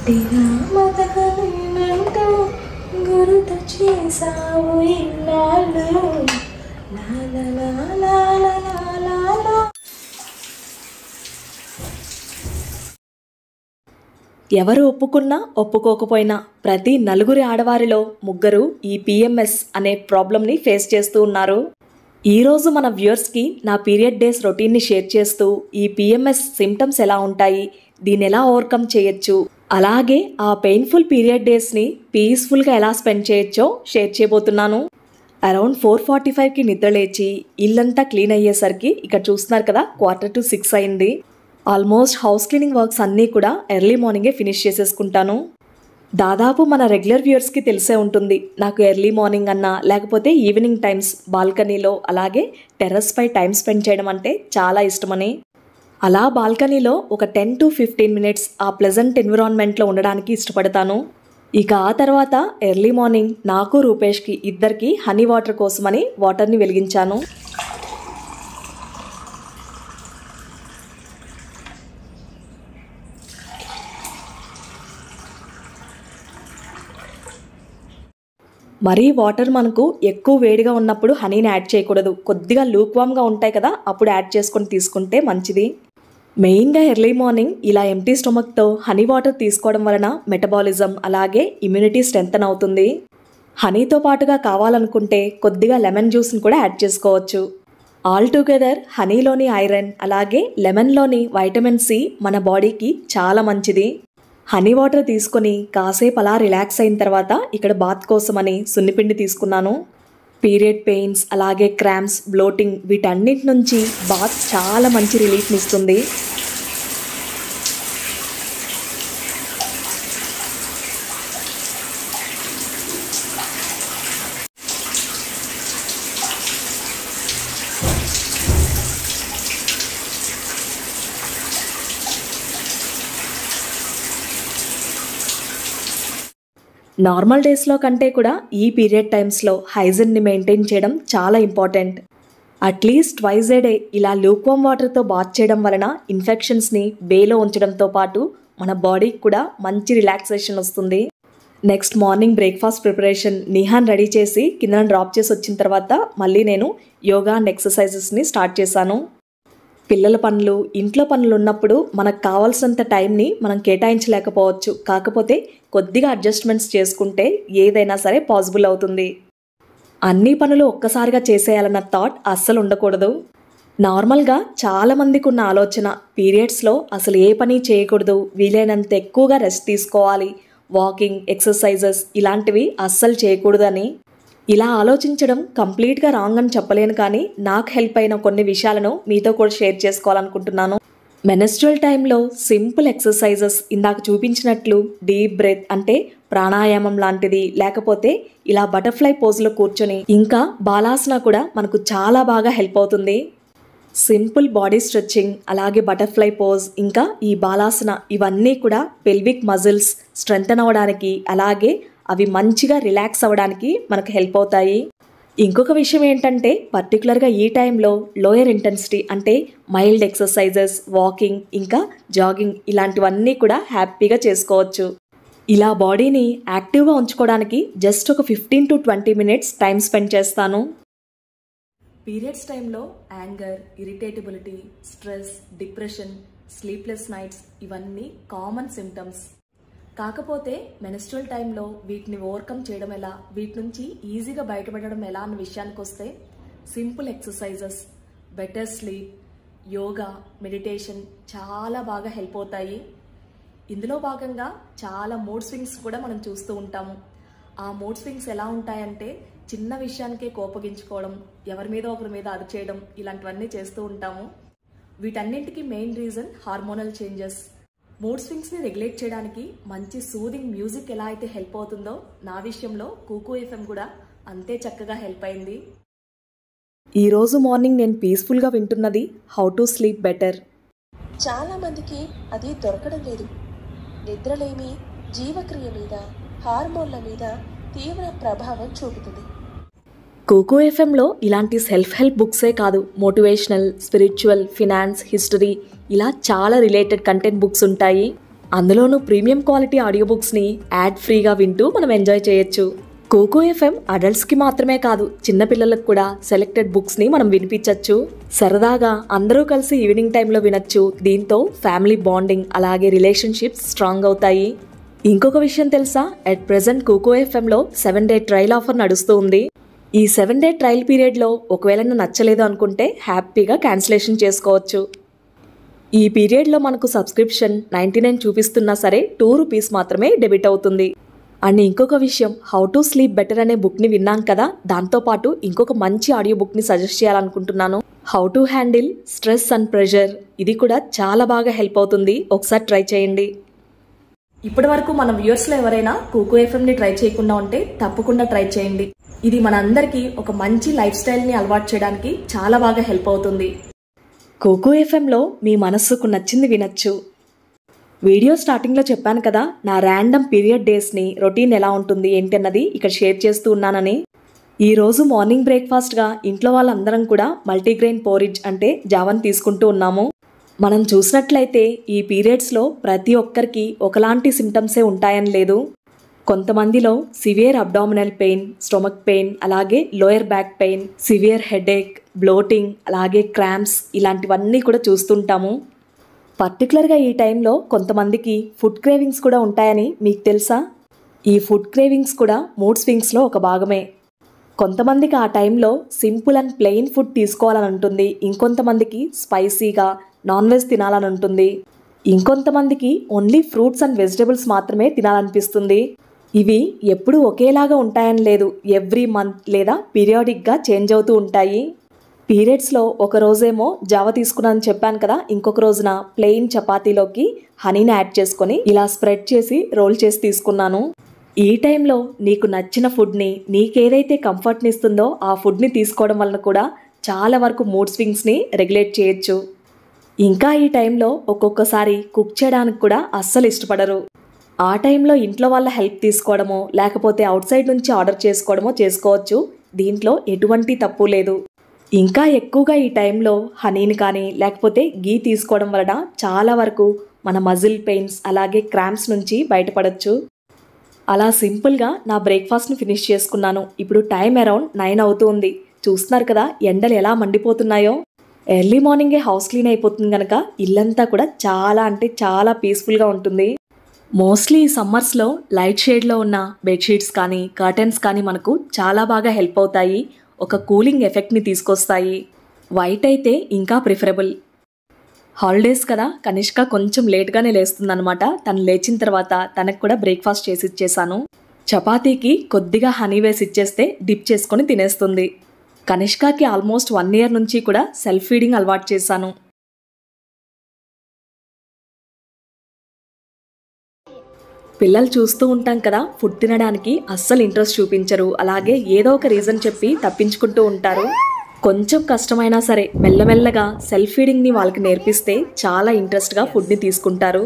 పుట్టిన మదకమేనంటూ గురుతు చేసావు ఇన్నాళ్ళు లా లా లా లా లా లా లా లా. ఎవరు ఒప్పుకున్నా ఒప్పుకోకపోయినా ప్రతి నలుగురి ఆడవారిలో ముగ్గురు ఈ పిఎంఎస్ అనే ప్రాబ్లమ్ని ఫేస్ చేస్తూ ఉన్నారు ఈరోజు మన వ్యూయర్స్కి నా పీరియడ్ డేస్ రొటీన్ని షేర్ చేస్తూ ఈ పిఎంఎస్ సిమ్టమ్స్ ఎలా ఉంటాయి దీన్ని ఎలా ఓవర్కమ్ చేయొచ్చు అలాగే ఆ పెయిన్ఫుల్ పీరియడ్ డేస్ని పీస్ఫుల్గా ఎలా స్పెండ్ చేయొచ్చో షేర్ చేయబోతున్నాను అరౌండ్ ఫోర్ ఫార్టీ ఫైవ్కి నిద్ర లేచి ఇల్లంతా క్లీన్ అయ్యేసరికి ఇక్కడ చూస్తున్నారు కదా క్వార్టర్ టు సిక్స్ అయింది ఆల్మోస్ట్ హౌస్ క్లీనింగ్ వర్క్స్ అన్నీ కూడా ఎర్లీ మార్నింగే ఫినిష్ చేసేసుకుంటాను దాదాపు మన రెగ్యులర్ వ్యూయర్స్కి తెలిసే ఉంటుంది నాకు ఎర్లీ మార్నింగ్ అన్నా లేకపోతే ఈవినింగ్ టైమ్స్ బాల్కనీలో అలాగే టెర్రస్ పై టైం స్పెండ్ చేయడం అంటే చాలా ఇష్టమని అలా బాల్కనీలో ఒక టెన్ టు ఫిఫ్టీన్ మినిట్స్ ఆ ప్లెజెంట్ ఎన్విరాన్మెంట్లో ఉండడానికి ఇష్టపడతాను ఇక ఆ తర్వాత ఎర్లీ మార్నింగ్ నాకు రూపేష్కి ఇద్దరికి హనీ వాటర్ కోసమని వాటర్ని వెలిగించాను మరీ వాటర్ మనకు ఎక్కువ వేడిగా ఉన్నప్పుడు హనీని యాడ్ చేయకూడదు కొద్దిగా లూక్వామ్గా ఉంటాయి కదా అప్పుడు యాడ్ చేసుకొని తీసుకుంటే మంచిది మెయిన్గా ఎర్లీ మార్నింగ్ ఇలా ఎంటీ స్టొమక్తో హనీ వాటర్ తీసుకోవడం వలన మెటబాలిజం అలాగే ఇమ్యూనిటీ స్ట్రెంగ్తన్ అవుతుంది హనీతో పాటుగా కావాలనుకుంటే కొద్దిగా లెమన్ జ్యూస్ని కూడా యాడ్ చేసుకోవచ్చు ఆల్ టుగెదర్ హనీలోని ఐరన్ అలాగే లెమన్లోని వైటమిన్ సి మన బాడీకి చాలా మంచిది హనీ వాటర్ తీసుకొని కాసేపు అలా రిలాక్స్ అయిన తర్వాత ఇక్కడ బాత్ కోసమని సున్నిపిండి తీసుకున్నాను పీరియడ్ పెయిన్స్ అలాగే క్రామ్స్ బ్లోటింగ్ వీటన్నిటి నుంచి బాత్ చాలా మంచి రిలీఫ్ని ఇస్తుంది నార్మల్ డేస్లో కంటే కూడా ఈ పీరియడ్ టైమ్స్లో హైజిన్ని మెయింటైన్ చేయడం చాలా important at least twice a day ఇలా లూక్వామ్ వాటర్తో బాత్ చేయడం వలన ఇన్ఫెక్షన్స్ని బేలో ఉంచడంతో పాటు మన బాడీకి కూడా మంచి రిలాక్సేషన్ వస్తుంది నెక్స్ట్ మార్నింగ్ బ్రేక్ఫాస్ట్ ప్రిపరేషన్ నిహాన్ రెడీ చేసి కింద డ్రాప్ చేసి వచ్చిన తర్వాత మళ్ళీ నేను యోగా అండ్ ఎక్సర్సైజెస్ని స్టార్ట్ చేశాను పిల్లల పనులు ఇంట్లో పనులు ఉన్నప్పుడు మనకు కావాల్సినంత టైంని మనం కేటాయించలేకపోవచ్చు కాకపోతే కొద్దిగా అడ్జస్ట్మెంట్స్ చేసుకుంటే ఏదైనా సరే పాసిబుల్ అవుతుంది అన్ని పనులు ఒక్కసారిగా చేసేయాలన్న థాట్ అస్సలు ఉండకూడదు నార్మల్గా చాలామందికి ఉన్న ఆలోచన పీరియడ్స్లో అసలు ఏ పని చేయకూడదు వీలైనంత ఎక్కువగా రెస్ట్ తీసుకోవాలి వాకింగ్ ఎక్సర్సైజెస్ ఇలాంటివి అస్సలు చేయకూడదని ఇలా ఆలోచించడం కంప్లీట్గా రాంగ్ అని చెప్పలేను కానీ నాకు హెల్ప్ అయిన కొన్ని విషయాలను మీతో కూడా షేర్ చేసుకోవాలనుకుంటున్నాను మెనస్ట్రల్ టైంలో సింపుల్ ఎక్సర్సైజెస్ ఇందాక చూపించినట్లు డీప్ బ్రెత్ అంటే ప్రాణాయామం లాంటిది లేకపోతే ఇలా బటర్ఫ్లై పోజ్లో కూర్చొని ఇంకా బాలాసన కూడా మనకు చాలా బాగా హెల్ప్ అవుతుంది సింపుల్ బాడీ స్ట్రెచ్చింగ్ అలాగే బటర్ఫ్లై పోజ్ ఇంకా ఈ బాలాసన ఇవన్నీ కూడా పెల్విక్ మజిల్స్ స్ట్రెంగ్తన్ అవ్వడానికి అలాగే అవి మంచిగా రిలాక్స్ అవ్వడానికి మనకు హెల్ప్ అవుతాయి ఇంకొక విషయం ఏంటంటే పర్టికులర్గా ఈ టైంలో లోయర్ ఇంటెన్సిటీ అంటే మైల్డ్ ఎక్సర్సైజెస్ వాకింగ్ ఇంకా జాగింగ్ ఇలాంటివన్నీ కూడా హ్యాపీగా చేసుకోవచ్చు ఇలా బాడీని యాక్టివ్గా ఉంచుకోవడానికి జస్ట్ ఒక fifteen to twenty minutes time spend చేస్తాను పీరియడ్స్ టైంలో anger irritability stress depression sleepless nights ఇవన్నీ కామన్ సిమ్టమ్స్ కాకపోతే మెనస్ట్రల్ టైంలో వీటిని ఓవర్కమ్ చేయడం ఎలా వీటి నుంచి ఈజీగా బయటపడడం ఎలా అన్న విషయానికి వస్తే simple exercises better sleep yoga meditation చాలా బాగా హెల్ప్ అవుతాయి ఇందులో భాగంగా చాలా మూడ్ స్వింగ్స్ కూడా మనం చూస్తూ ఉంటాము ఆ మూడ్ స్వింగ్స్ ఎలా ఉంటాయంటే చిన్న విషయానికే కోపగించుకోవడం ఎవరి మీద ఒకరి మీద అరిచేయడం ఇలాంటివన్నీ చేస్తూ ఉంటాము వీటన్నింటికి main reason hormonal changes mood స్వింగ్స్ని రెగ్యులేట్ చేయడానికి మంచి సూదింగ్ మ్యూజిక్ ఎలా అయితే హెల్ప్ అవుతుందో నా విషయంలో కూకు ఎఫ్ఎం కూడా అంతే చక్కగా హెల్ప్ అయింది ఈరోజు మార్నింగ్ నేను పీస్ఫుల్గా వింటున్నది హౌ టు స్లీప్ బెటర్ చాలా మందికి అది దొరకడం లేదు నిద్రలేమి జీవక్రియ మీద హార్మోన్ల మీద తీవ్ర ప్రభావం చూపుతుంది కోకో ఎఫ్ఎంలో ఇలాంటి సెల్ఫ్ హెల్ప్ బుక్సే కాదు మోటివేషనల్ స్పిరిచువల్ ఫినాన్స్ హిస్టరీ ఇలా చాలా రిలేటెడ్ కంటెంట్ బుక్స్ ఉంటాయి అందులోనూ ప్రీమియం క్వాలిటీ ఆడియో బుక్స్ని యాడ్ ఫ్రీగా వింటూ మనం ఎంజాయ్ చేయొచ్చు కోకో ఎఫ్ఎం అడల్ట్స్కి మాత్రమే కాదు చిన్నపిల్లలకు కూడా సెలెక్టెడ్ బుక్స్ని మనం వినిపించవచ్చు సరదాగా అందరూ కలిసి ఈవినింగ్ టైంలో వినొచ్చు దీంతో ఫ్యామిలీ బాండింగ్ అలాగే రిలేషన్షిప్స్ స్ట్రాంగ్ అవుతాయి ఇంకొక విషయం తెలుసా అట్ ప్రెసెంట్ కోకో ఎఫ్ఎంలో సెవెన్ డే ట్రయల్ ఆఫర్ నడుస్తూ ఉంది ఈ సెవెన్ డే ట్రయల్ పీరియడ్లో ఒకవేళ నచ్చలేదు అనుకుంటే హ్యాపీగా క్యాన్సిలేషన్ చేసుకోవచ్చు ఈ పీరియడ్లో మనకు సబ్స్క్రిప్షన్ నైంటీ నైన్ చూపిస్తున్నా సరే టూ రూపీస్ మాత్రమే డెబిట్ అవుతుంది అండ్ ఇంకొక విషయం హౌ టు స్లీప్ బెటర్ అనే బుక్ని విన్నాం కదా దాంతోపాటు ఇంకొక మంచి ఆడియో బుక్ని సజెస్ట్ చేయాలనుకుంటున్నాను how to handle stress and pressure ఇది కూడా చాలా బాగా హెల్ప్ అవుతుంది ఒకసారి ట్రై చేయండి ఇప్పటి వరకు మన వ్యూయర్స్లో ఎవరైనా కూకో ఎఫ్ఎంని ట్రై చేయకుండా ఉంటే తప్పకుండా ట్రై చేయండి ఇది మనందరికీ ఒక మంచి లైఫ్ స్టైల్ని అలవాటు చేయడానికి చాలా బాగా హెల్ప్ అవుతుంది కోకో ఎఫ్ఎంలో మీ మనస్సుకు నచ్చింది వినొచ్చు వీడియో స్టార్టింగ్లో చెప్పాను కదా నా ర్యాండమ్ పీరియడ్ డేస్ని రొటీన్ ఎలా ఉంటుంది ఏంటి అన్నది ఇక్కడ షేర్ చేస్తూ ఉన్నానని ఈరోజు మార్నింగ్ బ్రేక్ఫాస్ట్గా ఇంట్లో వాళ్ళందరం కూడా మల్టీగ్రెయిన్ పోరిజ్ అంటే జావన్ తీసుకుంటూ ఉన్నాము మనం చూసినట్లయితే ఈ పీరియడ్స్లో ప్రతి ఒక్కరికి ఒకలాంటి సిమ్టమ్సే ఉంటాయని లేదు కొంతమందిలో severe abdominal pain stomach pain అలాగే lower back pain severe headache bloating అలాగే క్రాంప్స్ ఇలాంటివన్నీ కూడా చూస్తుంటాము పర్టికులర్గా ఈ టైంలో కొంతమందికి ఫుడ్ క్రేవింగ్స్ కూడా ఉంటాయని మీకు తెలుసా ఈ ఫుడ్ క్రేవింగ్స్ కూడా మూడ్ స్వింగ్స్లో ఒక భాగమే కొంతమందికి ఆ టైంలో సింపుల్ అండ్ ప్లెయిన్ ఫుడ్ తీసుకోవాలని ఉంటుంది ఇంకొంతమందికి స్పైసీగా నాన్ వెజ్ తినాలని ఉంటుంది ఇంకొంతమందికి ఓన్లీ ఫ్రూట్స్ అండ్ వెజిటబుల్స్ మాత్రమే తినాలనిపిస్తుంది ఇవి ఎప్పుడూ ఒకేలాగా ఉంటాయని లేదు ఎవ్రీ మంత్ లేదా పీరియాడిక్గా చేంజ్ అవుతూ ఉంటాయి పీరియడ్స్లో ఒక రోజేమో జావ తీసుకున్నానని చెప్పాను కదా ఇంకొక రోజున ప్లెయిన్ చపాతీలోకి హనీని యాడ్ చేసుకొని ఇలా స్ప్రెడ్ చేసి రోల్ చేసి తీసుకున్నాను ఈ టైంలో నీకు నచ్చిన ఫుడ్ని నీకేదైతే కంఫర్ట్ని ఇస్తుందో ఆ ఫుడ్ని తీసుకోవడం వలన కూడా చాలా వరకు మూడ్ స్వింగ్స్ని రెగ్యులేట్ చేయొచ్చు ఇంకా ఈ టైంలో ఒక్కొక్కసారి కుక్ చేయడానికి కూడా అస్సలు ఇష్టపడరు ఆ టైంలో ఇంట్లో వాళ్ళ హెల్ప్ తీసుకోవడమో లేకపోతే అవుట్ సైడ్ నుంచి ఆర్డర్ చేసుకోవడమో చేసుకోవచ్చు దీంట్లో ఎటువంటి తప్పు లేదు ఇంకా ఎక్కువగా ఈ టైంలో హనీని కానీ లేకపోతే గీ తీసుకోవడం వలన చాలా వరకు మన మజిల్ పెయిన్స్ అలాగే క్రాంప్స్ నుంచి బయటపడవచ్చు అలా సింపుల్గా నా బ్రేక్ఫాస్ట్ని ఫినిష్ చేసుకున్నాను ఇప్పుడు టైం అరౌండ్ నైన్ అవుతుంది చూస్తున్నారు కదా ఎండలు ఎలా మండిపోతున్నాయో ఎర్లీ మార్నింగే హౌస్ క్లీన్ అయిపోతుంది కనుక ఇల్లంతా కూడా చాలా అంటే చాలా పీస్ఫుల్గా ఉంటుంది మోస్ట్లీ ఈ సమ్మర్స్లో లైట్ షేడ్లో ఉన్న బెడ్షీట్స్ కానీ కర్టెన్స్ కానీ మనకు చాలా బాగా హెల్ప్ అవుతాయి ఒక కూలింగ్ ఎఫెక్ట్ని తీసుకొస్తాయి వైట్ అయితే ఇంకా ప్రిఫరబుల్ హాలిడేస్ కదా కనిష్క కొంచెం లేట్గానే లేస్తుందనమాట తను లేచిన తర్వాత తనకు కూడా బ్రేక్ఫాస్ట్ చేసి ఇచ్చేసాను చపాతీకి కొద్దిగా హనీ వేసి ఇచ్చేస్తే డిప్ చేసుకొని తినేస్తుంది కనిష్కకి ఆల్మోస్ట్ వన్ ఇయర్ నుంచి కూడా సెల్ఫ్ ఫీడింగ్ అలవాటు చేశాను పిల్లలు చూస్తూ ఉంటాం కదా ఫుడ్ తినడానికి అస్సలు ఇంట్రెస్ట్ చూపించరు అలాగే ఏదో ఒక రీజన్ చెప్పి తప్పించుకుంటూ ఉంటారు కొంచెం కష్టమైనా సరే మెల్లమెల్లగా సెల్ఫ్ ఫీడింగ్ని వాళ్ళకి నేర్పిస్తే చాలా ఇంట్రెస్ట్గా ఫుడ్ని తీసుకుంటారు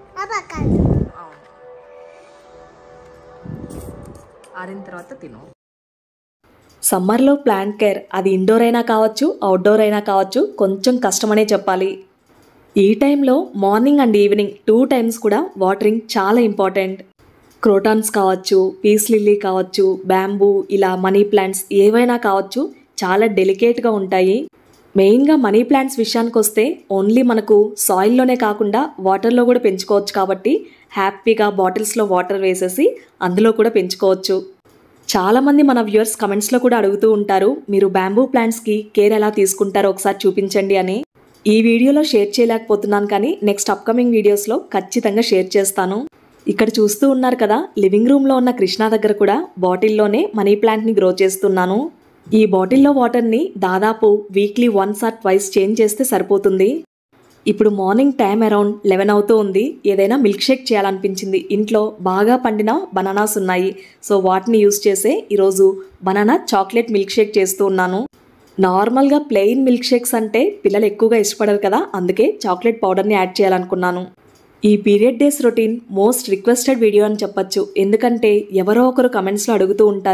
ఆరిన తర్వాత తిను సమ్మర్లో ప్లాంట్ కేర్ అది ఇండోర్ అయినా కావచ్చు అవుట్డోర్ అయినా కావచ్చు కొంచెం కష్టమనే చెప్పాలి ఈ టైంలో morning and evening two times కూడా వాటరింగ్ చాలా ఇంపార్టెంట్ క్రోటాన్స్ కావచ్చు పీస్ లిల్లీ కావచ్చు బ్యాంబూ ఇలా మనీ ప్లాంట్స్ ఏవైనా కావచ్చు చాలా డెలికేట్గా ఉంటాయి మెయిన్గా మనీ ప్లాంట్స్ విషయానికి వస్తే ఓన్లీ మనకు సాయిల్లోనే కాకుండా వాటర్లో కూడా పెంచుకోవచ్చు కాబట్టి హ్యాపీగా బాటిల్స్లో వాటర్ వేసేసి అందులో కూడా పెంచుకోవచ్చు చాలామంది మన వ్యూయర్స్ కమెంట్స్లో కూడా అడుగుతూ ఉంటారు మీరు బ్యాంబూ ప్లాంట్స్కి కేర్ ఎలా తీసుకుంటారో ఒకసారి చూపించండి అని ఈ వీడియోలో షేర్ చేయలేకపోతున్నాను కానీ నెక్స్ట్ అప్కమింగ్ వీడియోస్లో ఖచ్చితంగా షేర్ చేస్తాను ఇక్కడ చూస్తూ ఉన్నారు కదా లివింగ్ రూమ్లో ఉన్న కృష్ణ దగ్గర కూడా బాటిల్లోనే మనీ ప్లాంట్ని గ్రో చేస్తున్నాను ఈ బాటిల్లో వాటర్ని దాదాపు weekly once or twice change చేస్తే సరిపోతుంది ఇప్పుడు మార్నింగ్ టైం అరౌండ్ లెవెన్ అవుతూ ఉంది ఏదైనా మిల్క్ షేక్ చేయాలనిపించింది ఇంట్లో బాగా పండిన బనానాస్ ఉన్నాయి సో వాటిని యూస్ చేసే ఈరోజు బనానా చాక్లెట్ మిల్క్ షేక్ చేస్తూ ఉన్నాను నార్మల్గా ప్లెయిన్ మిల్క్ షేక్స్ అంటే పిల్లలు ఎక్కువగా ఇష్టపడరు కదా అందుకే చాక్లెట్ పౌడర్ని యాడ్ చేయాలనుకున్నాను ఈ period days routine most requested video అని చెప్పొచ్చు ఎందుకంటే ఎవరో ఒకరు కమెంట్స్లో అడుగుతూ ఉంటారు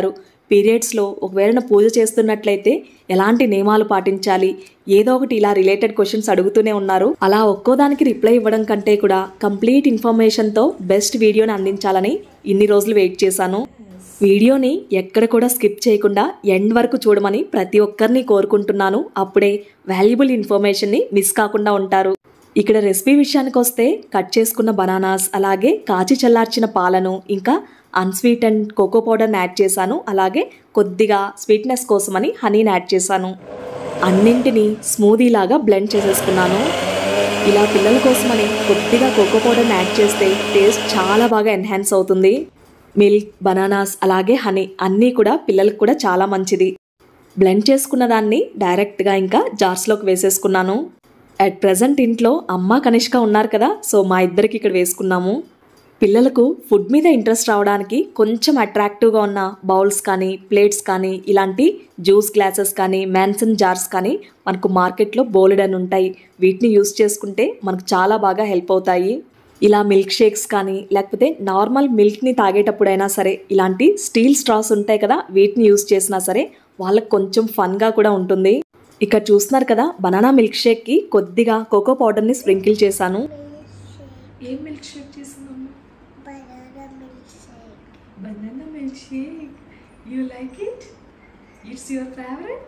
పీరియడ్స్లో ఒకవేళ పూజ చేస్తున్నట్లయితే ఎలాంటి నియమాలు పాటించాలి ఏదో ఒకటి ఇలా రిలేటెడ్ క్వశ్చన్స్ అడుగుతూనే ఉన్నారు అలా ఒక్కోదానికి రిప్లై ఇవ్వడం కంటే కూడా కంప్లీట్ ఇన్ఫర్మేషన్తో బెస్ట్ వీడియోని అందించాలని ఇన్ని రోజులు వెయిట్ చేశాను వీడియోని ఎక్కడ కూడా స్కిప్ చేయకుండా ఎండ్ వరకు చూడమని ప్రతి ఒక్కరిని కోరుకుంటున్నాను అప్పుడే వాల్యుబుల్ ఇన్ఫర్మేషన్ని మిస్ కాకుండా ఉంటారు ఇక్కడ రెసిపీ విషయానికి వస్తే కట్ చేసుకున్న బనానాస్ అలాగే కాచి చల్లార్చిన పాలను ఇంకా అన్స్వీట్ అండ్ కోకో పౌడర్ని యాడ్ చేశాను అలాగే కొద్దిగా స్వీట్నెస్ కోసమని హనీని యాడ్ చేశాను అన్నింటినీ స్మూదీ లాగా బ్లెండ్ చేసేసుకున్నాను ఇలా పిల్లల కోసమని కొద్దిగా కోకో పౌడర్ని యాడ్ చేస్తే టేస్ట్ చాలా బాగా ఎన్హాన్స్ అవుతుంది మిల్క్ బనానాస్ అలాగే హనీ అన్నీ కూడా పిల్లలకు కూడా చాలా మంచిది బ్లెండ్ చేసుకున్న దాన్ని డైరెక్ట్గా ఇంకా జార్స్లోకి వేసేసుకున్నాను అట్ ప్రజెంట్ ఇంట్లో అమ్మ కనిష్క ఉన్నారు కదా సో మా ఇద్దరికి ఇక్కడ వేసుకున్నాము పిల్లలకు ఫుడ్ మీద ఇంట్రెస్ట్ రావడానికి కొంచెం అట్రాక్టివ్గా ఉన్న బౌల్స్ కానీ ప్లేట్స్ కానీ ఇలాంటి జ్యూస్ గ్లాసెస్ కానీ మ్యాన్సన్ జార్స్ కానీ మనకు మార్కెట్లో బోలెడ్ అని ఉంటాయి వీటిని యూస్ చేసుకుంటే మనకు చాలా బాగా హెల్ప్ అవుతాయి ఇలా మిల్క్ షేక్స్ కానీ లేకపోతే నార్మల్ మిల్క్ని తాగేటప్పుడైనా సరే ఇలాంటి స్టీల్ స్ట్రాస్ ఉంటాయి కదా వీటిని యూస్ చేసినా సరే వాళ్ళకి కొంచెం ఫన్గా కూడా ఉంటుంది ఇక్కడ చూస్తున్నారు కదా బనానా మిల్క్ షేక్కి కొద్దిగా కోకో పౌడర్ని స్ప్రింకిల్ చేశాను ఏం మిల్క్ షేక్ చేసిందమ్మా banana milkshake. Banana milk shake you like it it's your favourite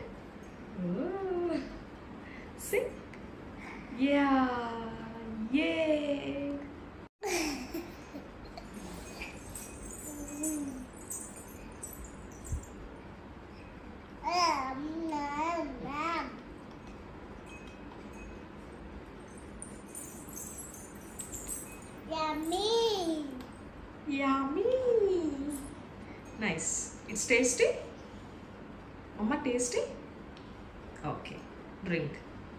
see ya yay Um, nom, nom. Yummy. Yummy nice it's tasty అమ్మ టేస్టీ ఓకే డ్రింక్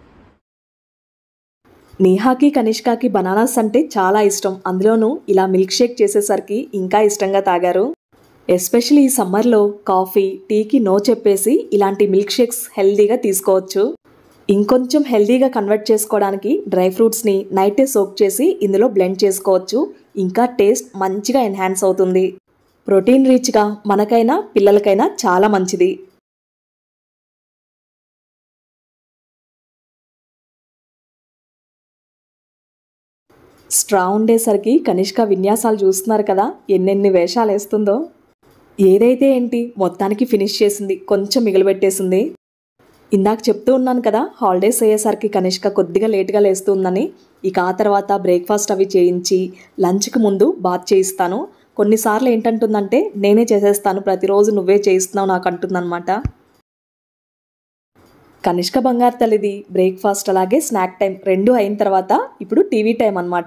నేహాకి కనిష్కాకి bananas అంటే చాలా ఇష్టం అందులోనూ ఇలా మిల్క్ షేక్ చేసేసరికి ఇంకా ఇష్టంగా తాగారు ఎస్పెషల్లీ ఈ సమ్మర్లో కాఫీ టీకి నో చెప్పేసి ఇలాంటి మిల్క్ షేక్స్ హెల్దీగా తీసుకోవచ్చు ఇంకొంచెం హెల్దీగా కన్వర్ట్ చేసుకోవడానికి డ్రై ఫ్రూట్స్ని నైటే సోక్ చేసి ఇందులో బ్లెండ్ చేసుకోవచ్చు ఇంకా టేస్ట్ మంచిగా ఎన్హాన్స్ అవుతుంది ప్రోటీన్ రిచ్గా మనకైనా పిల్లలకైనా చాలా మంచిది స్ట్రా ఉండేసరికి కనిష్క విన్యాసాలు చూస్తున్నారు కదా ఎన్నెన్ని వేషాలు వేస్తుందో ఏదైతే ఏంటి మొత్తానికి ఫినిష్ చేసింది కొంచెం మిగిలిపెట్టేసింది ఇందాక చెప్తూ ఉన్నాను కదా హాలిడేస్ అయ్యేసరికి కనిష్క కొద్దిగా లేట్గా లేస్తుందని ఇక ఆ తర్వాత బ్రేక్ఫాస్ట్ అవి చేయించి లంచ్కి ముందు బాత్ చేయిస్తాను కొన్నిసార్లు ఏంటంటుందంటే నేనే చేసేస్తాను ప్రతిరోజు నువ్వే చేయిస్తున్నావు నాకు అంటుందన్నమాట కనిష్క బంగారు తల్లిది బ్రేక్ఫాస్ట్ అలాగే స్నాక్ టైం రెండు అయిన తర్వాత ఇప్పుడు టీవీ టైం అన్నమాట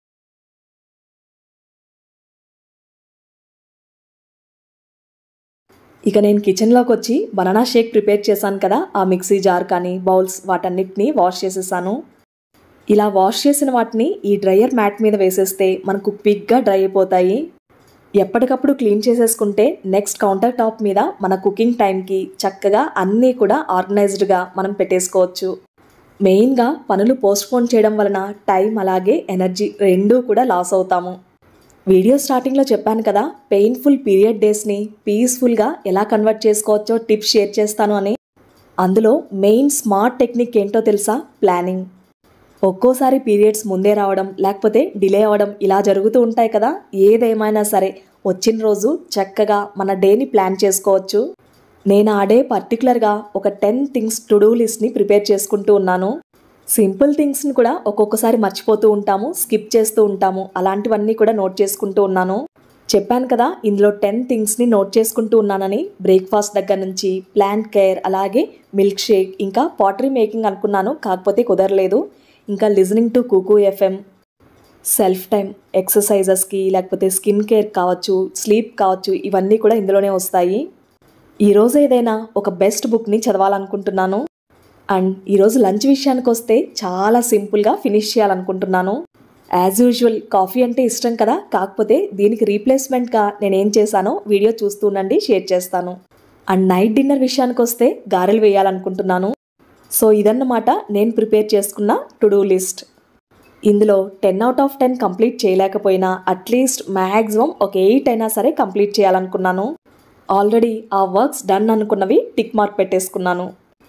ఇక నేను కిచెన్లోకి వచ్చి బనానా షేక్ ప్రిపేర్ చేశాను కదా ఆ మిక్సీ జార్ కానీ బౌల్స్ వాటన్నిటిని వాష్ చేసేసాను ఇలా వాష్ చేసిన వాటిని ఈ డ్రయర్ మ్యాట్ మీద వేసేస్తే మనకు క్విక్గా డ్రై అయిపోతాయి ఎప్పటికప్పుడు క్లీన్ చేసేసుకుంటే నెక్స్ట్ కౌంటర్ టాప్ మీద మన కుకింగ్ టైంకి చక్కగా అన్నీ కూడా ఆర్గనైజ్డ్గా మనం పెట్టేసుకోవచ్చు మెయిన్గా పనులు పోస్ట్పోన్ చేయడం వలన టైం అలాగే ఎనర్జీ రెండూ కూడా లాస్ అవుతాము వీడియో స్టార్టింగ్లో చెప్పాను కదా పెయిన్ఫుల్ పీరియడ్ డేస్ని పీస్ఫుల్గా ఎలా కన్వర్ట్ చేసుకోవచ్చో టిప్స్ షేర్ చేస్తాను అని అందులో మెయిన్ స్మార్ట్ టెక్నిక్ ఏంటో తెలుసా ప్లానింగ్ ఒక్కోసారి పీరియడ్స్ ముందే రావడం లేకపోతే డిలే అవ్వడం ఇలా జరుగుతూ ఉంటాయి కదా ఏదేమైనా సరే వచ్చిన రోజు చక్కగా మన డేని ప్లాన్ చేసుకోవచ్చు నేను ఆ డే పర్టికులర్గా ఒక టెన్ థింగ్స్ టు డూ లిస్ట్ని ప్రిపేర్ చేసుకుంటూ ఉన్నాను సింపుల్ థింగ్స్ని కూడా ఒక్కొక్కసారి మర్చిపోతూ ఉంటాము స్కిప్ చేస్తూ ఉంటాము అలాంటివన్నీ కూడా నోట్ చేసుకుంటూ ఉన్నాను చెప్పాను కదా ఇందులో టెన్ థింగ్స్ని నోట్ చేసుకుంటూ ఉన్నానని బ్రేక్ఫాస్ట్ దగ్గర నుంచి ప్లాంట్ కేర్ అలాగే మిల్క్ షేక్ ఇంకా పాటరీ మేకింగ్ అనుకున్నాను కాకపోతే కుదరలేదు ఇంకా లిజనింగ్ టు కుకు ఎఫ్ఎం సెల్ఫ్ టైం ఎక్సర్సైజెస్కి లేకపోతే స్కిన్ కేర్ కావచ్చు స్లీప్ కావచ్చు ఇవన్నీ కూడా ఇందులోనే వస్తాయి ఈరోజు ఏదైనా ఒక బెస్ట్ బుక్ని చదవాలనుకుంటున్నాను అండ్ ఈరోజు లంచ్ విషయానికి వస్తే చాలా సింపుల్గా ఫినిష్ చేయాలనుకుంటున్నాను యాజ్ యూజువల్ కాఫీ అంటే ఇష్టం కదా కాకపోతే దీనికి రీప్లేస్మెంట్గా నేను ఏం చేశానో వీడియో చూస్తూ ఉండండి షేర్ చేస్తాను అండ్ నైట్ డిన్నర్ విషయానికి వస్తే గారెలు వేయాలనుకుంటున్నాను సో ఇదన్నమాట నేను ప్రిపేర్ చేసుకున్న టు డూ లిస్ట్ ఇందులో ten out of ten complete చేయలేకపోయినా అట్లీస్ట్ మ్యాక్సిమం ఒక ఎయిట్ అయినా సరే కంప్లీట్ చేయాలనుకున్నాను ఆల్రెడీ ఆ వర్క్స్ డన్ అనుకున్నవి టిక్ మార్క్ పెట్టేసుకున్నాను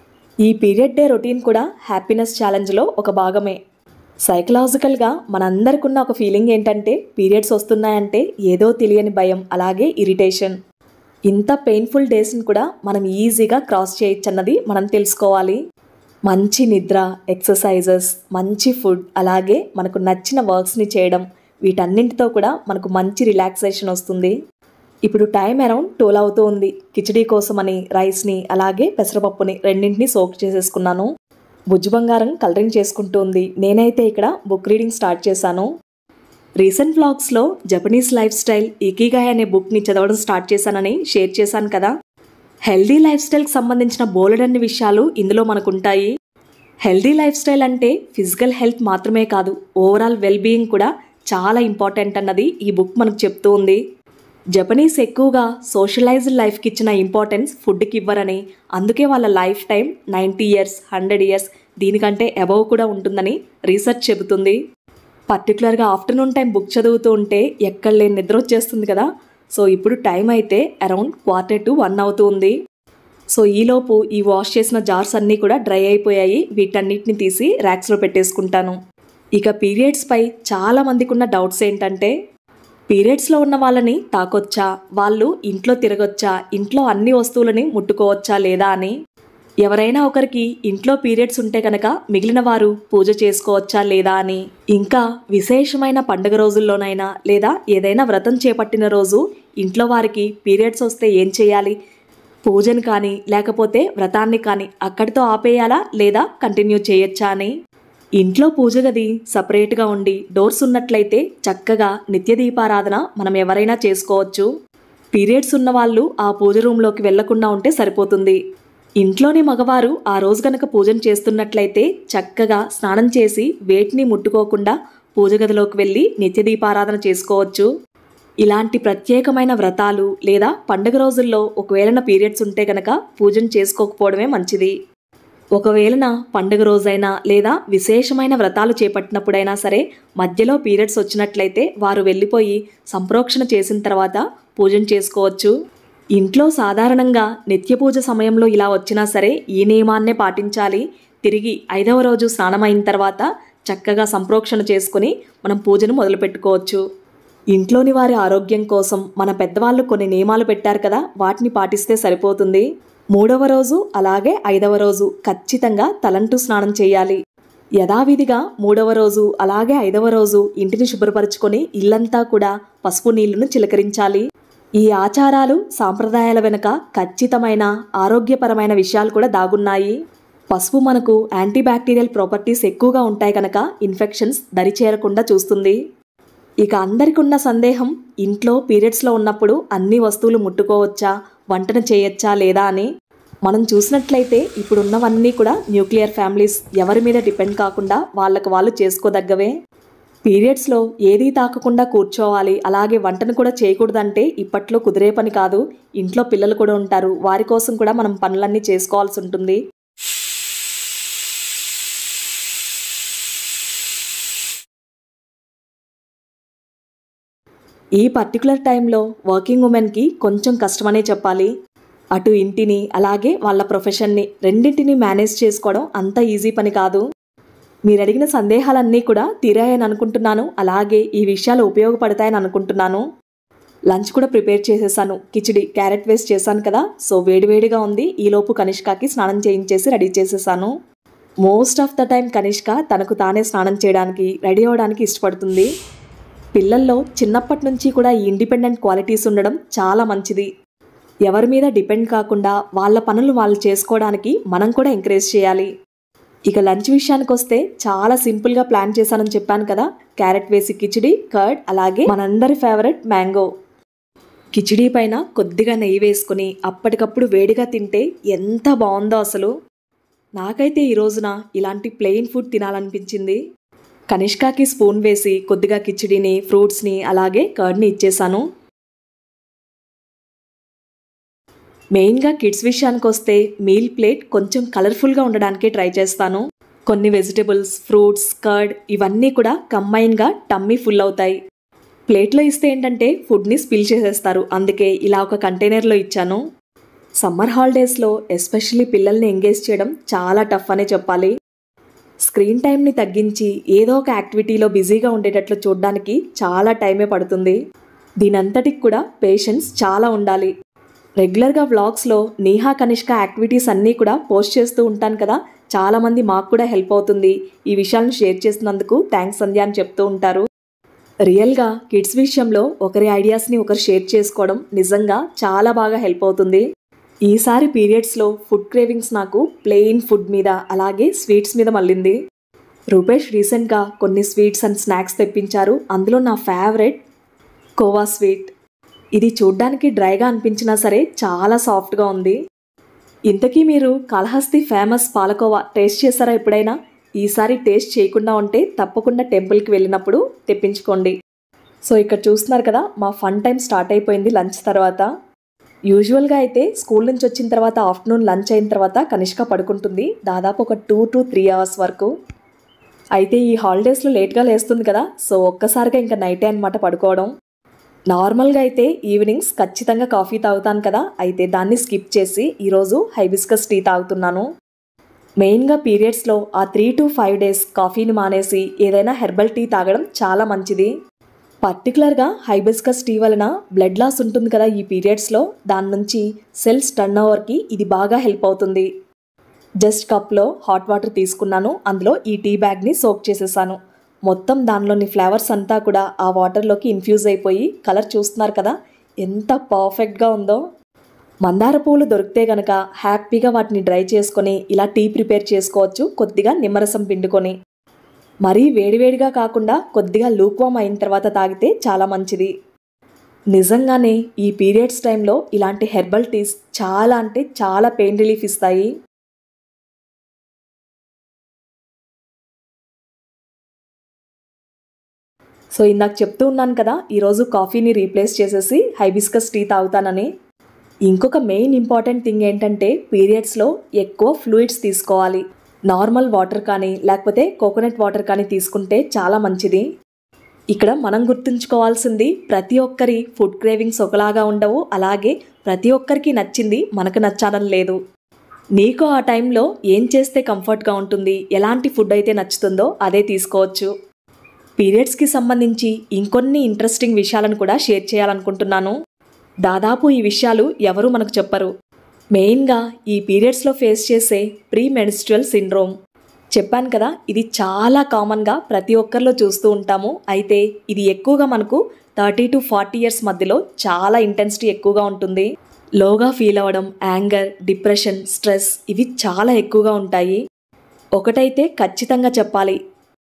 ఈ పీరియడ్ డే రొటీన్ కూడా హ్యాపీనెస్ ఛాలెంజ్లో ఒక భాగమే సైకలాజికల్గా మనందరికి ఉన్న ఒక ఫీలింగ్ ఏంటంటే పీరియడ్స్ వస్తున్నాయంటే ఏదో తెలియని భయం అలాగే ఇరిటేషన్ ఇంత పెయిన్ఫుల్ డేస్ని కూడా మనం ఈజీగా క్రాస్ చేయొచ్చు అన్నది మనం తెలుసుకోవాలి మంచి నిద్ర ఎక్సర్సైజెస్ మంచి ఫుడ్ అలాగే మనకు నచ్చిన వర్క్స్ని చేయడం వీటన్నింటితో కూడా మనకు మంచి రిలాక్సేషన్ వస్తుంది ఇప్పుడు టైం అరౌండ్ టోల్ అవుతూ ఉంది కిచడీ కోసమని రైస్ని అలాగే పెసరపప్పుని రెండింటిని సోక్ చేసేసుకున్నాను బుజ్జు బంగారం కలరింగ్ చేసుకుంటూ ఉంది నేనైతే ఇక్కడ బుక్ రీడింగ్ స్టార్ట్ చేశాను రీసెంట్ వ్లాగ్స్లో జపనీస్ లైఫ్ స్టైల్ ఇకీగాయ్ అనే బుక్ని చదవడం స్టార్ట్ చేశానని షేర్ చేశాను కదా హెల్దీ లైఫ్ స్టైల్కి సంబంధించిన బోలెడన్ని విషయాలు ఇందులో మనకుంటాయి హెల్దీ లైఫ్ స్టైల్ అంటే ఫిజికల్ హెల్త్ మాత్రమే కాదు ఓవరాల్ వెల్ బీయింగ్ కూడా చాలా ఇంపార్టెంట్ అన్నది ఈ బుక్ మనకు చెప్తూ ఉంది జపనీస్ ఎక్కువగా సోషలైజ్డ్ లైఫ్కి ఇచ్చిన ఇంపార్టెన్స్ ఫుడ్కి ఇవ్వరని అందుకే వాళ్ళ life time ninety years hundred years దీనికంటే అబవ్ కూడా ఉంటుందని రీసెర్చ్ చెబుతుంది పర్టికులర్గా ఆఫ్టర్నూన్ టైం బుక్ చదువుతూ ఉంటే ఎక్కడ లేని నిద్ర వచ్చేస్తుంది కదా సో ఇప్పుడు టైం అయితే అరౌండ్ క్వార్టర్ టు వన్ అవుతుంది సో ఈలోపు ఈ వాష్ చేసిన జార్స్ అన్నీ కూడా డ్రై అయిపోయాయి వీటన్నిటిని తీసి ర్యాక్స్లో పెట్టేసుకుంటాను ఇక పీరియడ్స్పై చాలా మందికి ఉన్న డౌట్స్ ఏంటంటే పీరియడ్స్లో ఉన్న వాళ్ళని తాకొచ్చా వాళ్ళు ఇంట్లో తిరగొచ్చా ఇంట్లో అన్ని వస్తువులని ముట్టుకోవచ్చా లేదా అని ఎవరైనా ఒకరికి ఇంట్లో పీరియడ్స్ ఉంటే కనుక మిగిలిన వారు పూజ చేసుకోవచ్చా లేదా అని ఇంకా విశేషమైన పండుగ రోజుల్లోనైనా లేదా ఏదైనా వ్రతం చేపట్టిన రోజు ఇంట్లో వారికి పీరియడ్స్ వస్తే ఏం చేయాలి పూజను కానీ లేకపోతే వ్రతాన్ని కానీ అక్కడితో ఆపేయాలా లేదా కంటిన్యూ చేయొచ్చా అని ఇంట్లో పూజ గది సపరేట్గా ఉండి డోర్స్ ఉన్నట్లయితే చక్కగా నిత్య దీపారాధన మనం ఎవరైనా చేసుకోవచ్చు పీరియడ్స్ ఉన్న వాళ్ళు ఆ పూజ రూమ్లోకి వెళ్లకుండా ఉంటే సరిపోతుంది ఇంట్లోని మగవారు ఆ రోజు గనక పూజను చేస్తున్నట్లయితే చక్కగా స్నానం చేసి వేటిని ముట్టుకోకుండా పూజ గదిలోకి వెళ్ళి నిత్య దీపారాధన చేసుకోవచ్చు ఇలాంటి ప్రత్యేకమైన వ్రతాలు లేదా పండుగ రోజుల్లో ఒకవేళ పీరియడ్స్ ఉంటే గనక పూజను చేసుకోకపోవడమే మంచిది ఒకవేళన పండుగ రోజైనా లేదా విశేషమైన వ్రతాలు చేపట్టినప్పుడైనా సరే మధ్యలో పీరియడ్స్ వచ్చినట్లయితే వారు వెళ్ళిపోయి సంప్రోక్షణ చేసిన తర్వాత పూజను చేసుకోవచ్చు ఇంట్లో సాధారణంగా నిత్య పూజ సమయంలో ఇలా వచ్చినా సరే ఈ నియమాన్నే పాటించాలి తిరిగి ఐదవ రోజు స్నానమైన తర్వాత చక్కగా సంప్రోక్షణ చేసుకుని మనం పూజను మొదలుపెట్టుకోవచ్చు ఇంట్లోని వారి ఆరోగ్యం కోసం మన పెద్దవాళ్ళు కొన్ని నియమాలు పెట్టారు కదా వాటిని పాటిస్తే సరిపోతుంది మూడవ రోజు అలాగే ఐదవ రోజు ఖచ్చితంగా తలంటూ స్నానం చేయాలి యథావిధిగా మూడవ రోజు అలాగే ఐదవ రోజు ఇంటిని శుభ్రపరచుకొని ఇల్లంతా కూడా పసుపు నీళ్లను చిలకరించాలి ఈ ఆచారాలు సాంప్రదాయాల వెనుక ఖచ్చితమైన ఆరోగ్యపరమైన విషయాలు కూడా దాగున్నాయి పసుపు మనకు యాంటీబ్యాక్టీరియల్ ప్రాపర్టీస్ ఎక్కువగా ఉంటాయి కనుక ఇన్ఫెక్షన్స్ దరిచేరకుండా చూస్తుంది ఇక అందరికి ఉన్న సందేహం ఇంట్లో పీరియడ్స్లో ఉన్నప్పుడు అన్ని వస్తువులు ముట్టుకోవచ్చా వంటను చేయొచ్చా లేదా అని మనం చూసినట్లయితే ఇప్పుడు ఉన్నవన్నీ కూడా న్యూక్లియర్ ఫ్యామిలీస్ ఎవరి మీద డిపెండ్ కాకుండా వాళ్ళకు వాళ్ళు చేసుకోదగ్గవే పీరియడ్స్లో ఏదీ తాకకుండా కూర్చోవాలి అలాగే వంటను కూడా చేయకూడదంటే ఇప్పట్లో కుదిరే పని కాదు ఇంట్లో పిల్లలు కూడా ఉంటారు వారి కోసం కూడా మనం పనులన్నీ చేసుకోవాల్సి ఉంటుంది ఈ పర్టికులర్ టైంలో వర్కింగ్ ఉమెన్కి కొంచెం కష్టమనే చెప్పాలి అటు ఇంటిని అలాగే వాళ్ళ ప్రొఫెషన్ని రెండింటిని మేనేజ్ చేసుకోవడం అంత ఈజీ పని కాదు మీరు అడిగిన సందేహాలన్నీ కూడా తీరాయని అనుకుంటున్నాను అలాగే ఈ విషయాలు ఉపయోగపడతాయని అనుకుంటున్నాను లంచ్ కూడా ప్రిపేర్ చేసేసాను కిచిడి క్యారెట్ వేస్ట్ చేశాను కదా సో వేడివేడిగా ఉంది ఈలోపు కనిష్కకి స్నానం చేయించేసి రెడీ చేసేసాను most of the time Kanishka తనకు తానే స్నానం చేయడానికి రెడీ అవ్వడానికి ఇష్టపడుతుంది పిల్లల్లో చిన్నప్పటి నుంచి కూడా ఈ ఇండిపెండెంట్ క్వాలిటీస్ ఉండడం చాలా మంచిది ఎవరి మీద డిపెండ్ కాకుండా వాళ్ళ పనులు వాళ్ళు చేసుకోవడానికి మనం కూడా ఎంకరేజ్ చేయాలి ఇక లంచ్ విషయానికి వస్తే చాలా సింపుల్గా ప్లాన్ చేశానని చెప్పాను కదా క్యారెట్ వేసి కిచిడి కర్డ్ అలాగే మనందరి ఫేవరెట్ మ్యాంగో కిచిడీ పైన కొద్దిగా నెయ్యి వేసుకుని అప్పటికప్పుడు వేడిగా తింటే ఎంత బాగుందో అసలు నాకైతే ఈ రోజున ఇలాంటి ప్లెయిన్ ఫుడ్ తినాలనిపించింది కనిష్కాకి స్పూన్ వేసి కొద్దిగా కిచిడిని ఫ్రూట్స్ని అలాగే కర్డ్ని ఇచ్చేసాను మెయిన్గా కిడ్స్ విషయానికి వస్తే మీల్ ప్లేట్ కొంచెం కలర్ఫుల్గా ఉండడానికి ట్రై చేస్తాను కొన్ని వెజిటబుల్స్ ఫ్రూట్స్ కర్డ్ ఇవన్నీ కూడా కంబైన్గా టమ్మీ ఫుల్ అవుతాయి ప్లేట్లో ఇస్తే ఏంటంటే ఫుడ్ని స్పిల్ చేసేస్తారు అందుకే ఇలా ఒక కంటైనర్లో ఇచ్చాను సమ్మర్ హాలిడేస్లో ఎస్పెషల్లీ పిల్లల్ని ఎంగేజ్ చేయడం చాలా టఫ్ అనే చెప్పాలి స్క్రీన్ టైంని తగ్గించి ఏదో ఒక యాక్టివిటీలో బిజీగా ఉండేటట్లు చూడడానికి చాలా టైమే పడుతుంది దీనంతటికి కూడా పేషెన్స్ చాలా ఉండాలి రెగ్యులర్గా వ్లాగ్స్లో నీహా కనిష్క యాక్టివిటీస్ అన్నీ కూడా పోస్ట్ చేస్తూ ఉంటాను కదా చాలామంది మాకు కూడా హెల్ప్ అవుతుంది ఈ విషయాలను షేర్ చేసినందుకు థ్యాంక్స్ సంధ్య అని చెప్తూ ఉంటారు రియల్గా కిడ్స్ విషయంలో ఒకరి ఐడియాస్ని ఒకరు షేర్ చేసుకోవడం నిజంగా చాలా బాగా హెల్ప్ అవుతుంది ఈసారి పీరియడ్స్లో ఫుడ్ క్రేవింగ్స్ నాకు ప్లెయిన్ ఫుడ్ మీద అలాగే స్వీట్స్ మీద మళ్ళింది రూపేష్ రీసెంట్గా కొన్ని స్వీట్స్ అండ్ స్నాక్స్ తెప్పించారు అందులో నా ఫేవరెట్ కోవా స్వీట్ ఇది చూడ్డానికి డ్రైగా అనిపించినా సరే చాలా సాఫ్ట్గా ఉంది ఇంతకీ మీరు కాళహస్తి ఫేమస్ పాలకోవా టేస్ట్ చేశారా ఎప్పుడైనా ఈసారి టేస్ట్ చేయకుండా ఉంటే తప్పకుండా టెంపుల్కి వెళ్ళినప్పుడు తెప్పించుకోండి సో ఇక్కడ చూస్తున్నారు కదా మా ఫన్ టైం స్టార్ట్ అయిపోయింది లంచ్ తర్వాత యూజువల్గా అయితే స్కూల్ నుంచి వచ్చిన తర్వాత ఆఫ్టర్నూన్ లంచ్ అయిన తర్వాత కనిష్క పడుకుంటుంది దాదాపు ఒక టూ టు త్రీ అవర్స్ వరకు అయితే ఈ హాలిడేస్లో లేట్గా లేస్తుంది కదా సో ఒక్కసారిగా ఇంకా నైటే అనమాట పడుకోవడం నార్మల్గా అయితే ఈవినింగ్స్ ఖచ్చితంగా కాఫీ తాగుతాను కదా అయితే దాన్ని స్కిప్ చేసి ఈరోజు హైబిస్కస్ టీ తాగుతున్నాను మెయిన్గా పీరియడ్స్లో ఆ త్రీ టు ఫైవ్ డేస్ కాఫీని మానేసి ఏదైనా హెర్బల్ టీ తాగడం చాలా మంచిది పర్టికులర్గా హైబిస్కస్ టీ వలన బ్లడ్ లాస్ ఉంటుంది కదా ఈ పీరియడ్స్లో దాని నుంచి సెల్స్ టర్న్ ఓవర్కి ఇది బాగా హెల్ప్ అవుతుంది జస్ట్ కప్లో హాట్ వాటర్ తీసుకున్నాను అందులో ఈ టీ బ్యాగ్ని సోక్ చేసేసాను మొత్తం దానిలోని ఫ్లేవర్స్ అంతా కూడా ఆ వాటర్లోకి ఇన్ఫ్యూజ్ అయిపోయి కలర్ చూస్తున్నారు కదా ఎంత పర్ఫెక్ట్గా ఉందో మందార పూలు దొరికితే గనక హ్యాపీగా వాటిని డ్రై చేసుకొని ఇలా టీ ప్రిపేర్ చేసుకోవచ్చు కొద్దిగా నిమ్మరసం పిండుకొని మరీ వేడివేడిగా కాకుండా కొద్దిగా లూక్వామ్ అయిన తర్వాత తాగితే చాలా మంచిది నిజంగానే ఈ పీరియడ్స్ టైంలో ఇలాంటి హెర్బల్ టీస్ చాలా అంటే చాలా పెయిన్ రిలీఫ్ ఇస్తాయి సో ఇందాక చెప్తూ ఉన్నాను కదా ఈరోజు కాఫీని రీప్లేస్ చేసేసి హైబిస్కస్ టీ తాగుతానని ఇంకొక మెయిన్ ఇంపార్టెంట్ థింగ్ ఏంటంటే పీరియడ్స్లో ఎక్కువ ఫ్లూయిడ్స్ తీసుకోవాలి నార్మల్ వాటర్ కానీ లేకపోతే కోకోనట్ వాటర్ కానీ తీసుకుంటే చాలా మంచిది ఇక్కడ మనం గుర్తుంచుకోవాల్సింది ప్రతి ఒక్కరి ఫుడ్ క్రేవింగ్స్ ఒకలాగా ఉండవు అలాగే ప్రతి ఒక్కరికి నచ్చింది మనకు నచ్చాలని లేదు నీకు ఆ టైంలో ఏం చేస్తే కంఫర్ట్గా ఉంటుంది ఎలాంటి ఫుడ్ అయితే నచ్చుతుందో అదే తీసుకోవచ్చు పీరియడ్స్కి సంబంధించి ఇంకొన్ని ఇంట్రెస్టింగ్ విషయాలను కూడా షేర్ చేయాలనుకుంటున్నాను దాదాపు ఈ విషయాలు ఎవరు మనకు చెప్పరు మెయిన్గా ఈ పీరియడ్స్లో ఫేస్ చేసే ప్రీ మెనిస్ట్రల్ సిండ్రోమ్ చెప్పాను కదా ఇది చాలా కామన్గా ప్రతి ఒక్కరిలో చూస్తూ ఉంటాము అయితే ఇది ఎక్కువగా మనకు థర్టీ టు ఫార్టీ ఇయర్స్ మధ్యలో చాలా ఇంటెన్సిటీ ఎక్కువగా ఉంటుంది లోగా ఫీల్ అవ్వడం యాంగర్ డిప్రెషన్ స్ట్రెస్ ఇవి చాలా ఎక్కువగా ఉంటాయి ఒకటైతే ఖచ్చితంగా చెప్పాలి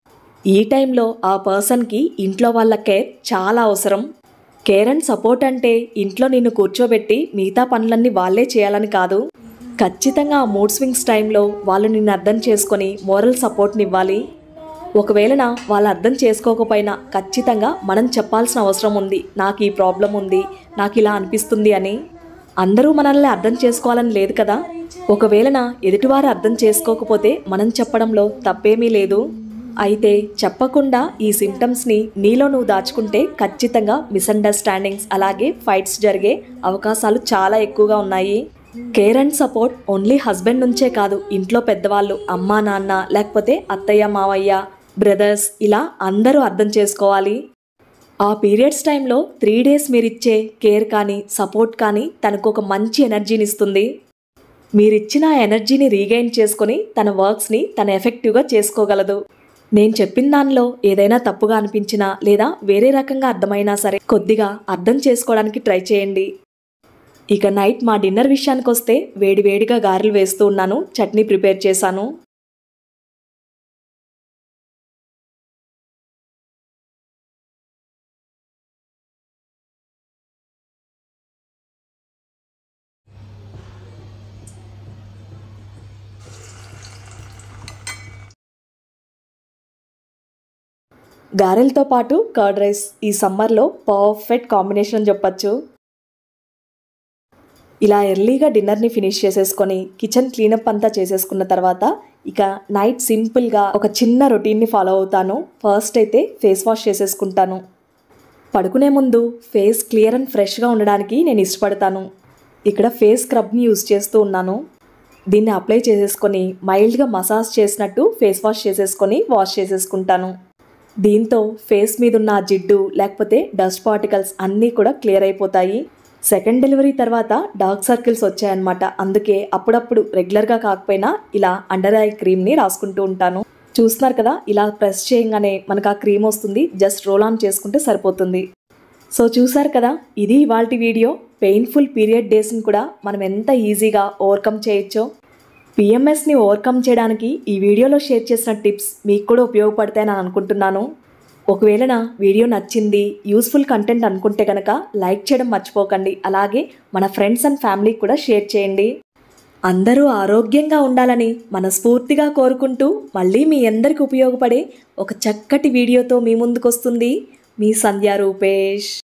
ఈ టైంలో ఆ పర్సన్కి ఇంట్లో వాళ్ళ కేర్ చాలా అవసరం కేర్ అండ్ సపోర్ట్ అంటే ఇంట్లో నిన్ను కూర్చోబెట్టి మిగతా పనులన్నీ వాళ్ళే చేయాలని కాదు ఖచ్చితంగా ఆ మూడ్ స్వింగ్స్ టైంలో వాళ్ళు నిన్ను అర్థం చేసుకొని మోరల్ సపోర్ట్ని ఇవ్వాలి ఒకవేళ వాళ్ళు అర్థం చేసుకోకపోయినా ఖచ్చితంగా మనం చెప్పాల్సిన అవసరం ఉంది నాకు ఈ ప్రాబ్లం ఉంది నాకు ఇలా అనిపిస్తుంది అని అందరూ మనల్ని అర్థం చేసుకోవాలని లేదు కదా ఒకవేళ ఎదుటివారు అర్థం చేసుకోకపోతే మనం చెప్పడంలో తప్పేమీ లేదు అయితే చెప్పకుండా ఈ సిమ్టమ్స్ని నీలో నువ్వు దాచుకుంటే ఖచ్చితంగా మిస్అండర్స్టాండింగ్స్ అలాగే ఫైట్స్ జరిగే అవకాశాలు చాలా ఎక్కువగా ఉన్నాయి care and support only husband నుంచే కాదు ఇంట్లో పెద్దవాళ్ళు అమ్మా నాన్న లేకపోతే అత్తయ్య మావయ్య బ్రదర్స్ ఇలా అందరూ అర్థం చేసుకోవాలి ఆ పీరియడ్స్ టైంలో త్రీ డేస్ మీరిచ్చే కేర్ కానీ సపోర్ట్ కానీ తనకు ఒక మంచి ఎనర్జీని ఇస్తుంది మీరిచ్చిన ఆ ఎనర్జీని రీగైన్ చేసుకొని తన వర్క్స్ని తన ఎఫెక్టివ్గా చేసుకోగలదు నేను చెప్పిన దానిలో ఏదైనా తప్పుగా అనిపించినా లేదా వేరే రకంగా అర్థమైనా సరే కొద్దిగా అర్థం చేసుకోవడానికి ట్రై చేయండి ఇక నైట్ మా డిన్నర్ విషయానికి వస్తే వేడి వేడిగా గారెలు వేస్తూ ఉన్నాను చట్నీ ప్రిపేర్ చేశాను గారెలతో పాటు కర్డ్ రైస్ ఈ సమ్మర్లో పర్ఫెక్ట్ కాంబినేషన్ అని చెప్పచ్చు ఇలా ఎర్లీగా డిన్నర్ని ఫినిష్ చేసేసుకొని కిచెన్ క్లీనప్ అంతా చేసేసుకున్న తర్వాత ఇక నైట్ సింపుల్గా ఒక చిన్న రొటీన్ని ఫాలో అవుతాను ఫస్ట్ అయితే ఫేస్ వాష్ చేసేసుకుంటాను పడుకునే ముందు ఫేస్ క్లియర్ అండ్ ఫ్రెష్గా ఉండడానికి నేను ఇష్టపడతాను ఇక్కడ ఫేస్ స్క్రబ్ని యూజ్ చేస్తూ ఉన్నాను దీన్ని అప్లై చేసేసుకొని మైల్డ్గా మసాజ్ చేసినట్టు ఫేస్ వాష్ చేసేసుకొని వాష్ చేసేసుకుంటాను దీంతో ఫేస్ మీద ఉన్న ఆ జిడ్డు లేకపోతే డస్ట్ పార్టికల్స్ అన్నీ కూడా క్లియర్ అయిపోతాయి సెకండ్ డెలివరీ తర్వాత డార్క్ సర్కిల్స్ వచ్చాయన్నమాట అందుకే అప్పుడప్పుడు రెగ్యులర్గా కాకపోయినా ఇలా అండర్ ఐ క్రీమ్ని రాసుకుంటూ ఉంటాను చూస్తున్నారు కదా ఇలా ప్రెస్ చేయగానే మనకు ఆ క్రీమ్ వస్తుంది జస్ట్ రోల్ ఆన్ చేసుకుంటే సరిపోతుంది సో చూసారు కదా ఇది ఇవాళ వీడియో పెయిన్ఫుల్ పీరియడ్ డేస్ని కూడా మనం ఎంత ఈజీగా ఓవర్కమ్ చేయొచ్చో పిఎంఎస్ని ఓవర్కమ్ చేయడానికి ఈ వీడియోలో షేర్ చేసిన టిప్స్ మీకు కూడా ఉపయోగపడతాయని నేను అనుకుంటున్నాను ఒకవేళ నా వీడియో నచ్చింది యూస్ఫుల్ కంటెంట్ అనుకుంటే కనుక లైక్ చేయడం మర్చిపోకండి అలాగే మన ఫ్రెండ్స్ అండ్ ఫ్యామిలీకి కూడా షేర్ చేయండి అందరూ ఆరోగ్యంగా ఉండాలని మనస్ఫూర్తిగా కోరుకుంటూ మళ్ళీ మీ అందరికి ఉపయోగపడే ఒక చక్కటి వీడియోతో మీ ముందుకు వస్తుంది మీ సంధ్యా రూపేష్